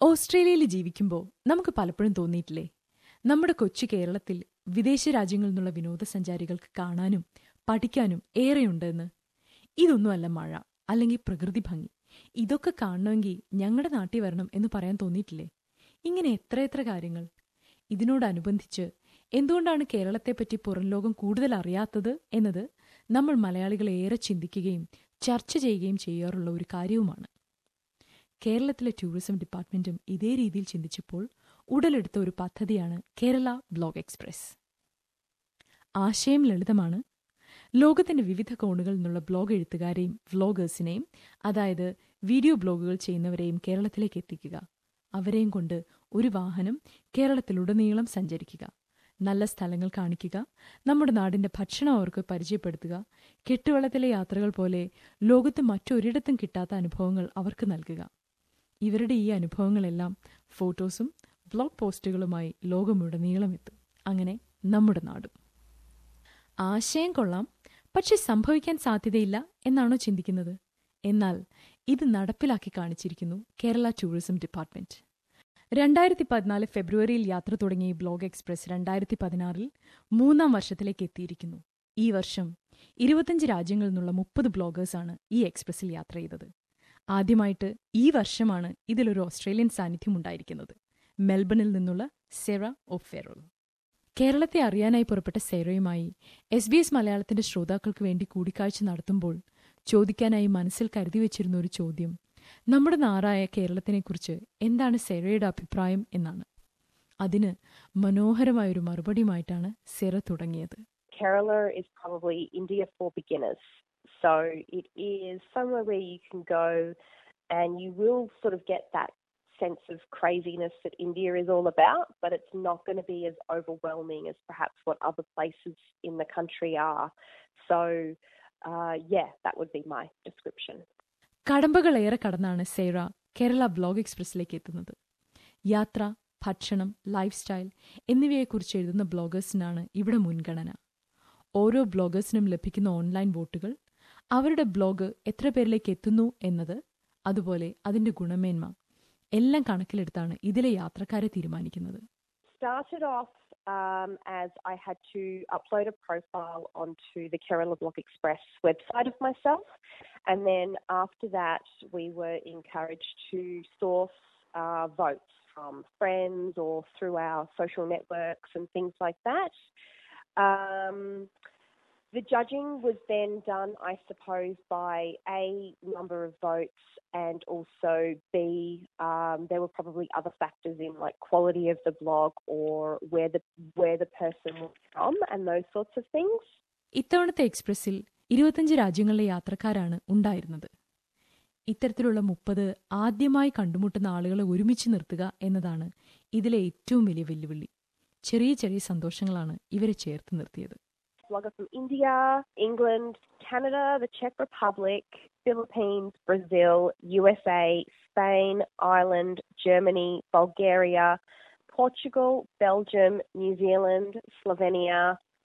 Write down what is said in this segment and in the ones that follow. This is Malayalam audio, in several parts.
ഓസ്ട്രേലിയയിൽ ജീവിക്കുമ്പോൾ നമുക്ക് പലപ്പോഴും തോന്നിയിട്ടില്ലേ നമ്മുടെ കൊച്ചു കേരളത്തിൽ വിദേശ രാജ്യങ്ങളിൽ നിന്നുള്ള വിനോദസഞ്ചാരികൾക്ക് കാണാനും പഠിക്കാനും ഏറെയുണ്ടെന്ന് ഇതൊന്നുമല്ല മഴ അല്ലെങ്കിൽ പ്രകൃതി ഭംഗി ഇതൊക്കെ കാണണമെങ്കിൽ ഞങ്ങളുടെ നാട്ടിൽ വരണം എന്ന് പറയാൻ തോന്നിയിട്ടില്ലേ ഇങ്ങനെ എത്രയെത്ര കാര്യങ്ങൾ ഇതിനോടനുബന്ധിച്ച് എന്തുകൊണ്ടാണ് കേരളത്തെപ്പറ്റി പുറം ലോകം കൂടുതൽ അറിയാത്തത് എന്നത് നമ്മൾ മലയാളികൾ ഏറെ ചിന്തിക്കുകയും ചർച്ച ചെയ്യുകയും ചെയ്യാറുള്ള ഒരു കാര്യവുമാണ് കേരളത്തിലെ ടൂറിസം ഡിപ്പാർട്ട്മെന്റും ഇതേ രീതിയിൽ ചിന്തിച്ചപ്പോൾ ഉടലെടുത്ത ഒരു പദ്ധതിയാണ് കേരള ബ്ലോഗ് എക്സ്പ്രസ് ആശയം ലളിതമാണ് ലോകത്തിന്റെ വിവിധ കോണുകളിൽ നിന്നുള്ള ബ്ലോഗ് എഴുത്തുകാരെയും വ്ലോഗേഴ്സിനെയും അതായത് വീഡിയോ ബ്ലോഗുകൾ ചെയ്യുന്നവരെയും കേരളത്തിലേക്ക് എത്തിക്കുക അവരെയും കൊണ്ട് ഒരു വാഹനം കേരളത്തിലുടനീളം സഞ്ചരിക്കുക നല്ല സ്ഥലങ്ങൾ കാണിക്കുക നമ്മുടെ നാടിന്റെ ഭക്ഷണം അവർക്ക് പരിചയപ്പെടുത്തുക കെട്ടുവെള്ളത്തിലെ യാത്രകൾ പോലെ ലോകത്ത് മറ്റൊരിടത്തും കിട്ടാത്ത അനുഭവങ്ങൾ അവർക്ക് നൽകുക ഇവരുടെ ഈ അനുഭവങ്ങളെല്ലാം ഫോട്ടോസും ബ്ലോഗ് പോസ്റ്റുകളുമായി ലോകമുടനീളം എത്തും അങ്ങനെ നമ്മുടെ നാടും ആശയം കൊള്ളാം പക്ഷെ സംഭവിക്കാൻ സാധ്യതയില്ല എന്നാണോ ചിന്തിക്കുന്നത് എന്നാൽ ഇത് നടപ്പിലാക്കി കാണിച്ചിരിക്കുന്നു കേരള ടൂറിസം ഡിപ്പാർട്ട്മെന്റ് രണ്ടായിരത്തി പതിനാല് ഫെബ്രുവരിയിൽ യാത്ര തുടങ്ങിയ ഈ ബ്ലോഗ് എക്സ്പ്രസ് രണ്ടായിരത്തി പതിനാറിൽ മൂന്നാം വർഷത്തിലേക്ക് എത്തിയിരിക്കുന്നു ഈ വർഷം ഇരുപത്തഞ്ച് രാജ്യങ്ങളിൽ നിന്നുള്ള മുപ്പത് ബ്ലോഗേഴ്സാണ് ഈ എക്സ്പ്രസിൽ യാത്ര ചെയ്തത് ആദ്യമായിട്ട് ഈ വർഷമാണ് ഇതിലൊരു ഓസ്ട്രേലിയൻ സാന്നിധ്യം ഉണ്ടായിരിക്കുന്നത് മെൽബണിൽ നിന്നുള്ള സെറ ഓഫ് ഫെറോൾ കേരളത്തെ അറിയാനായി പുറപ്പെട്ട സെറയുമായി എസ് ബി എസ് മലയാളത്തിന്റെ ശ്രോതാക്കൾക്ക് വേണ്ടി കൂടിക്കാഴ്ച നടത്തുമ്പോൾ ചോദിക്കാനായി മനസ്സിൽ കരുതി വെച്ചിരുന്ന ഒരു ചോദ്യം നമ്മുടെ നാറായ കേരളത്തിനെക്കുറിച്ച് എന്താണ് സെറയുടെ അഭിപ്രായം എന്നാണ് അതിന് മനോഹരമായൊരു മറുപടിയുമായിട്ടാണ് സെറ തുടങ്ങിയത് Kerala is probably India for beginners. So it is somewhere where you can go and you will sort of get that sense of craziness that India is all about, but it's not going to be as overwhelming as perhaps what other places in the country are. So, uh, yeah, that would be my description. കടമ്പകളേറെ കടന്നാണ് സേറ കേരള ബ്ലോഗ് എക്സ്പ്രസിലേക്ക് എത്തുന്നത് യാത്ര ഭക്ഷണം ലൈഫ് സ്റ്റൈൽ എന്നിവയെക്കുറിച്ച് എഴുതുന്ന ബ്ലോഗേഴ്സിനാണ് ഇവിടെ മുൻഗണന ഓരോ ബ്ലോഗേഴ്സിനും ലഭിക്കുന്ന ഓൺലൈൻ വോട്ടുകൾ അവരുടെ ബ്ലോഗ് എത്ര പേരിലേക്ക് എത്തുന്നു എന്നത് അതുപോലെ അതിന്റെ ഗുണമേന്മ എല്ലാം കണക്കിലെടുത്താണ് ഇതിലെ യാത്രക്കാരെ തീരുമാനിക്കുന്നത് started off um, as I had to upload a profile onto the Kerala Block Express website of myself. And then after that, we were encouraged to source uh, votes from friends or through our social networks and things like that. Um, the judging was then done, I suppose, by A, number of votes, and also B, um, there were probably other factors in like quality of the blog or where the where the person was from and those sorts of things. ഇത്തവണത്തെ എക്സ്പ്രസിൽ ഇരുപത്തഞ്ച് രാജ്യങ്ങളിലെ യാത്രക്കാരാണ് ഉണ്ടായിരുന്നത് ഇത്തരത്തിലുള്ള മുപ്പത് ആദ്യമായി കണ്ടുമുട്ടുന്ന ആളുകളെ ഒരുമിച്ച് നിർത്തുക എന്നതാണ് ഇതിലെ ഏറ്റവും വലിയ വെല്ലുവിളി ചെറിയ ചെറിയ സന്തോഷങ്ങളാണ് ഇവരെ ചേർത്ത് നിർത്തിയത് blogger from India, England, Canada, the Czech Republic, Philippines, Brazil, USA, Spain, Ireland, Germany, Bulgaria, Portugal, Belgium, New Zealand, Slovenia,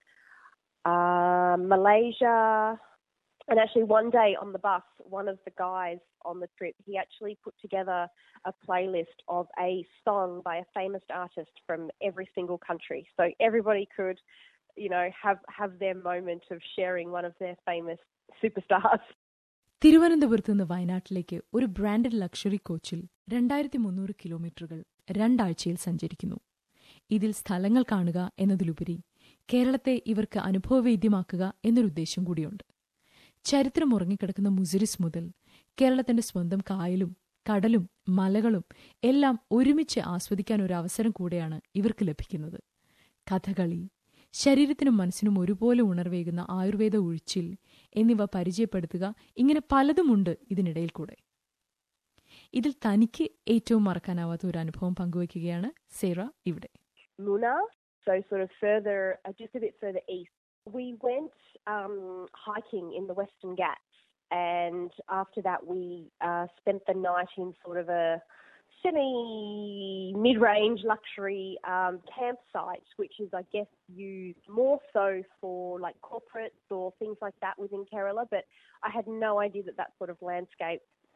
uh, Malaysia. And actually, one day on the bus, one of the guys on the trip, he actually put together a playlist of a song by a famous artist from every single country. So everybody could you know, have have their moment of sharing one of their famous superstars. തിരുവനന്തപുരത്ത് നിന്ന് വയനാട്ടിലേക്ക് ഒരു ബ്രാൻഡഡ് ലക്ഷറി കോച്ചിൽ രണ്ടായിരത്തി മുന്നൂറ് കിലോമീറ്ററുകൾ രണ്ടാഴ്ചയിൽ സഞ്ചരിക്കുന്നു ഇതിൽ സ്ഥലങ്ങൾ കാണുക എന്നതിലുപരി കേരളത്തെ ഇവർക്ക് അനുഭവവേദ്യമാക്കുക എന്നൊരു ഉദ്ദേശം കൂടിയുണ്ട് ചരിത്രം ഉറങ്ങിക്കിടക്കുന്ന മുസിരിസ് മുതൽ കേരളത്തിന്റെ സ്വന്തം കായലും കടലും മലകളും എല്ലാം ഒരുമിച്ച് ആസ്വദിക്കാൻ ഒരു അവസരം കൂടെയാണ് ഇവർക്ക് ലഭിക്കുന്നത് കഥകളി ശരീരത്തിനും മനസ്സിനും ഒരുപോലെ ഉണർവേകുന്ന ആയുർവേദ ഒഴിച്ചിൽ എന്നിവ പരിചയപ്പെടുത്തുക ഇങ്ങനെ പലതുമുണ്ട് ഇതിനിടയിൽ കൂടെ ഇതിൽ തനിക്ക് ഏറ്റവും മറക്കാനാവാത്ത ഒരു അനുഭവം പങ്കുവയ്ക്കുകയാണ് സേറ ഇവിടെ Luna, so sort of further, uh, just a bit further east. We went um, hiking in the Western Ghats, and after that, we uh, spent the night in sort of a semi mid range luxury um, campsite, which is, I guess, used more so for like corporates or things like that within Kerala. But I had no idea that that sort of landscape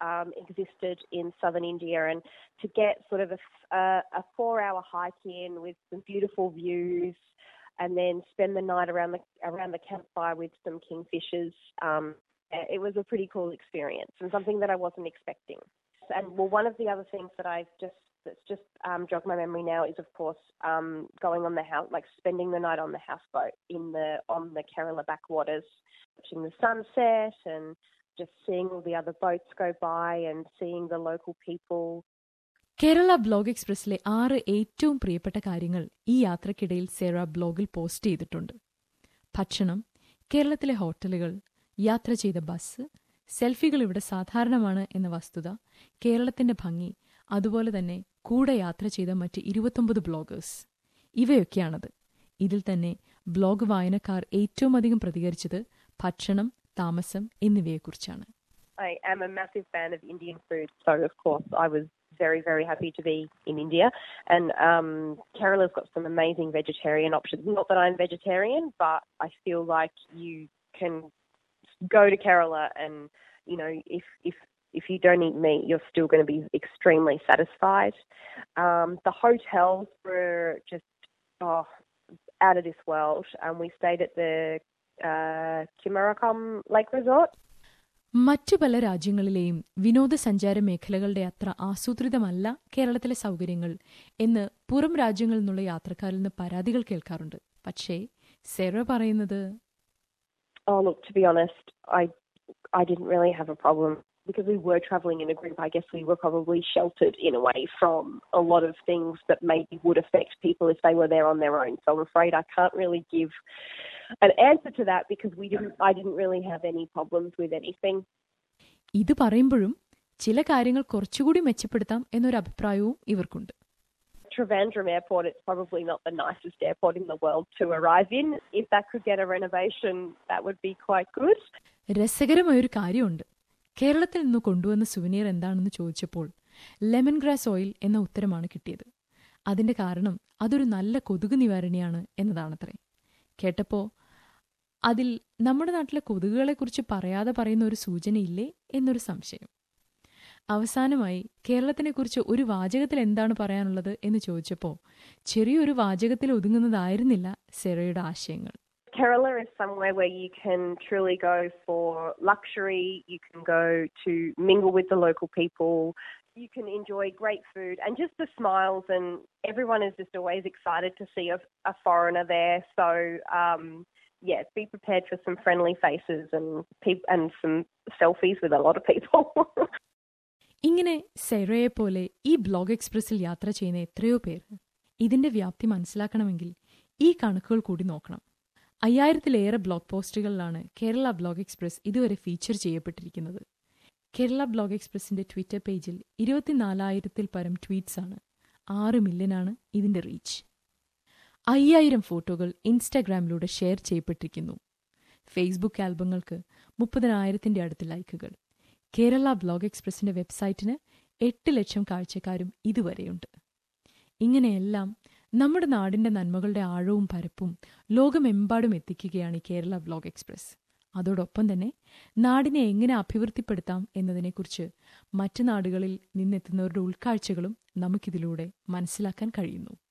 um, existed in southern India, and to get sort of a, a, a four-hour hike in with some beautiful views, and then spend the night around the around the campfire with some kingfishers. Um, it was a pretty cool experience and something that I wasn't expecting. And well, one of the other things that I've just that's just um, jogged my memory now is, of course, um, going on the house, like spending the night on the houseboat in the on the Kerala backwaters, watching the sunset and just seeing all the other boats go by and seeing the local people. Kerala blog എക്സ്പ്രസിലെ ആറ് ഏറ്റവും പ്രിയപ്പെട്ട കാര്യങ്ങൾ ഈ യാത്രക്കിടയിൽ സേറ ബ്ലോഗിൽ പോസ്റ്റ് ചെയ്തിട്ടുണ്ട് ഭക്ഷണം കേരളത്തിലെ ഹോട്ടലുകൾ യാത്ര ചെയ്ത ബസ് സെൽഫികൾ ഇവിടെ സാധാരണമാണ് എന്ന വസ്തുത കേരളത്തിന്റെ ഭംഗി അതുപോലെ തന്നെ കൂടെ യാത്ര ചെയ്ത മറ്റ് ഇരുപത്തൊമ്പത് ബ്ലോഗേഴ്സ് ഇവയൊക്കെയാണത് ഇതിൽ തന്നെ ബ്ലോഗ് വായനക്കാർ ഏറ്റവും അധികം പ്രതികരിച്ചത് ഭക്ഷണം താമസം എന്നിവയെക്കുറിച്ചാണ് I am a massive fan of Indian food, so of course I was very, very happy to be in India. And um, Kerala's got some amazing vegetarian options. Not that I'm vegetarian, but I feel like you can go to Kerala and you know if if if you don't eat meat, you're still going to be extremely satisfied. Um, the hotels were just oh, out of this world. Um, we stayed at the uh, Kimarakam Lake Resort. മറ്റു പല രാജ്യങ്ങളിലെയും വിനോദസഞ്ചാര മേഖലകളുടെ അത്ര ആസൂത്രിതമല്ല കേരളത്തിലെ സൗകര്യങ്ങൾ എന്ന് പുറം രാജ്യങ്ങളിൽ നിന്നുള്ള യാത്രക്കാരിൽ നിന്ന് പരാതികൾ കേൾക്കാറുണ്ട് പക്ഷേ സെറ പറയുന്നത് Oh, look, to be honest, I I didn't really have a problem because we were travelling in a group. I guess we were probably sheltered in a way from a lot of things that maybe would affect people if they were there on their own. So I'm afraid I can't really give an answer to that because we didn't. I didn't really have any problems with anything. ഇത് പറയുമ്പോഴും ചില കാര്യങ്ങൾ കുറച്ചുകൂടി മെച്ചപ്പെടുത്താം എന്നൊരു അഭിപ്രായവും ഇവർക്കുണ്ട് Trivandrum Airport, it's probably not the nicest airport in the world to arrive in. If that could get a renovation, that would be quite good. രസകരമായൊരു കാര്യമുണ്ട് കേരളത്തിൽ നിന്ന് കൊണ്ടുവന്ന സുവനീർ എന്താണെന്ന് ചോദിച്ചപ്പോൾ ലെമൺ ഗ്രാസ് ഓയിൽ എന്ന ഉത്തരമാണ് കിട്ടിയത് അതിന്റെ കാരണം അതൊരു നല്ല കൊതുക് നിവാരണിയാണ് എന്നതാണത്രേ കേട്ടപ്പോ അതിൽ നമ്മുടെ നാട്ടിലെ കൊതുകുകളെക്കുറിച്ച് പറയാതെ പറയുന്ന ഒരു സൂചനയില്ലേ എന്നൊരു സംശയം അവസാനമായി കേരളത്തിനെക്കുറിച്ച് ഒരു വാചകത്തിൽ എന്താണ് പറയാനുള്ളത് എന്ന് ചോദിച്ചപ്പോൾ ചെറിയൊരു വാചകത്തിൽ ഒതുങ്ങുന്നതായിരുന്നില്ല സെറയുടെ ആശയങ്ങൾ Kerala is somewhere where you can truly go for luxury, you can go to mingle with the local people, you can enjoy great food and just the smiles and everyone is just always excited to see a, a foreigner there. So um, yeah, be prepared for some friendly faces and peop- and some selfies with a lot of people. ഇങ്ങനെ സെറയെ പോലെ ഈ ബ്ലോഗ് എക്സ്പ്രസിൽ യാത്ര ചെയ്യുന്ന എത്രയോ പേർ ഇതിന്റെ വ്യാപ്തി മനസ്സിലാക്കണമെങ്കിൽ ഈ കണക്കുകൾ കൂടി നോക്കണം അയ്യായിരത്തിലേറെ ബ്ലോഗ് പോസ്റ്റുകളിലാണ് കേരള ബ്ലോഗ് എക്സ്പ്രസ് ഇതുവരെ ഫീച്ചർ ചെയ്യപ്പെട്ടിരിക്കുന്നത് കേരള ബ്ലോഗ് എക്സ്പ്രസിന്റെ ട്വിറ്റർ പേജിൽ ഇരുപത്തിനാലായിരത്തിൽ പരം ട്വീറ്റ്സാണ് ആറ് മില്യനാണ് ഇതിന്റെ റീച്ച് അയ്യായിരം ഫോട്ടോകൾ ഇൻസ്റ്റാഗ്രാമിലൂടെ ഷെയർ ചെയ്യപ്പെട്ടിരിക്കുന്നു ഫേസ്ബുക്ക് ആൽബങ്ങൾക്ക് മുപ്പതിനായിരത്തിന്റെ അടുത്ത് ലൈക്കുകൾ കേരള ബ്ലോഗ് എക്സ്പ്രസിന്റെ വെബ്സൈറ്റിന് എട്ട് ലക്ഷം കാഴ്ചക്കാരും ഇതുവരെയുണ്ട് ഇങ്ങനെയെല്ലാം നമ്മുടെ നാടിന്റെ നന്മകളുടെ ആഴവും പരപ്പും ലോകമെമ്പാടും എത്തിക്കുകയാണ് ഈ കേരള ബ്ലോഗ് എക്സ്പ്രസ് അതോടൊപ്പം തന്നെ നാടിനെ എങ്ങനെ അഭിവൃദ്ധിപ്പെടുത്താം എന്നതിനെക്കുറിച്ച് മറ്റു നാടുകളിൽ നിന്നെത്തുന്നവരുടെ ഉൾക്കാഴ്ചകളും നമുക്കിതിലൂടെ മനസ്സിലാക്കാൻ കഴിയുന്നു